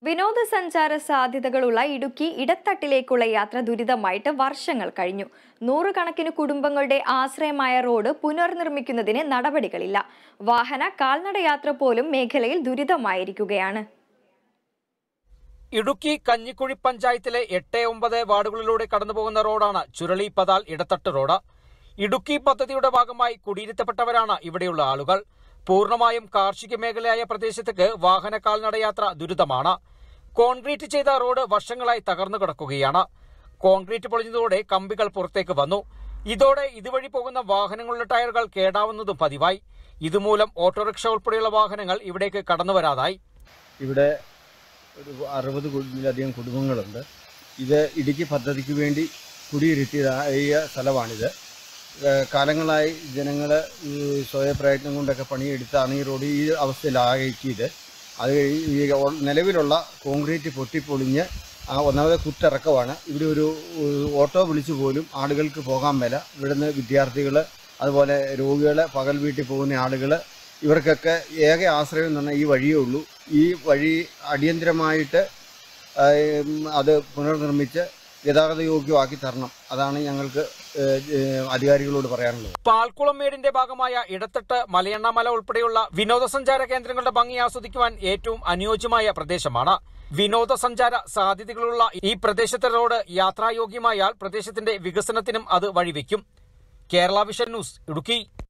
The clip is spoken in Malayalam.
വിനോദസഞ്ചാര സാധ്യതകളുള്ള ഇടുക്കി ഇടത്തട്ടിലേക്കുള്ള യാത്ര ദുരിതമായിട്ട് വർഷങ്ങൾ കഴിഞ്ഞു നൂറുകണക്കിന് കുടുംബങ്ങളുടെ ആശ്രയമായ റോഡ് പുനർനിർമ്മിക്കുന്നതിന് നടപടികളില്ല വാഹന കാൽനട യാത്ര പോലും മേഖലയിൽ ദുരിതമായിരിക്കുകയാണ് ഇടുക്കി കഞ്ഞിക്കുഴി പഞ്ചായത്തിലെ എട്ട് ഒമ്പത് വാർഡുകളിലൂടെ കടന്നുപോകുന്ന റോഡാണ് ചുരളി പതാൽ ഇടത്തട്ട് റോഡ് ഇടുക്കി പദ്ധതിയുടെ ഭാഗമായി കുടിയിരുത്തപ്പെട്ടവരാണ് ഇവിടെയുള്ള ആളുകൾ പൂർണ്ണമായും കാർഷിക മേഖലയായ പ്രദേശത്തേക്ക് വാഹന കാൽനടയാത്ര ദുരിതമാണ് കോൺക്രീറ്റ് ചെയ്ത റോഡ് വർഷങ്ങളായി തകർന്നു കിടക്കുകയാണ് കോൺക്രീറ്റ് പൊളിഞ്ഞതോടെ കമ്പികൾ പുറത്തേക്ക് വന്നു ഇതോടെ ഇതുവഴി പോകുന്ന വാഹനങ്ങളുടെ ടയറുകൾ കേടാവുന്നതും പതിവായി ഇതുമൂലം ഓട്ടോറിക്ഷ ഉൾപ്പെടെയുള്ള വാഹനങ്ങൾ ഇവിടേക്ക് കടന്നു വരാതായി ഇവിടെ ഒരു അറുപത് കുടുംബത്തിലധികം കുടുംബങ്ങളുണ്ട് ഇത് ഇടുക്കി പദ്ധതിക്ക് വേണ്ടി കുടിയിരുത്തിയ സ്ഥലമാണിത് ഏഹ് കാലങ്ങളായി ജനങ്ങൾ സ്വയപ്രയത്നം കൊണ്ടൊക്കെ പണിയെടുത്താണ് ഈ റോഡ് ഈ അവസ്ഥയിലാക്കിയത് അത് കഴി- ഈ ഓ- നിലവിലുള്ള കോൺക്രീറ്റ് പൊട്ടിപ്പൊളിഞ്ഞ് ആ ഒന്നാമത് കുത്തിറക്കമാണ് ഇവിടെ ഒരു ഏഹ് ഓട്ടോ വിളിച്ചു പോലും ആളുകൾക്ക് പോകാൻ മേല ഇവിടുന്ന് വിദ്യാർത്ഥികൾ അതുപോലെ രോഗികൾ പകൽ വീട്ടിൽ പോകുന്ന ആളുകൾ ഇവർക്കൊക്കെ ഏക ആശ്രയം എന്ന് പറഞ്ഞാൽ ഈ വഴിയേ ഉള്ളൂ ഈ വഴി അടിയന്തരമായിട്ട് ആം, അത് പുനർനിർമ്മിച്ച് ഗതാഗത യോഗ്യമാക്കി തരണം അതാണ് ഞങ്ങൾക്ക് ഏഹ്, ഏഹ്, അധികാരികളോട് പറയാനുള്ളത് പാൽക്കുളം മേടിന്റെ ഭാഗമായ ഇടത്തട്ട് മലയണ്ണമല ഉൾപ്പെടെയുള്ള വിനോദസഞ്ചാര കേന്ദ്രങ്ങളുടെ ഭംഗി ആസ്വദിക്കുവാൻ ഏറ്റവും അനുയോജ്യമായ പ്രദേശമാണ് വിനോദസഞ്ചാര സാധ്യതകളുള്ള ഈ പ്രദേശത്തെ റോഡ് യാത്രായോഗ്യമായാൽ പ്രദേശത്തിന്റെ വികസനത്തിനും അത് വഴിവെക്കും കേരള വിഷൻ ന്യൂസ് ഇടുക്കി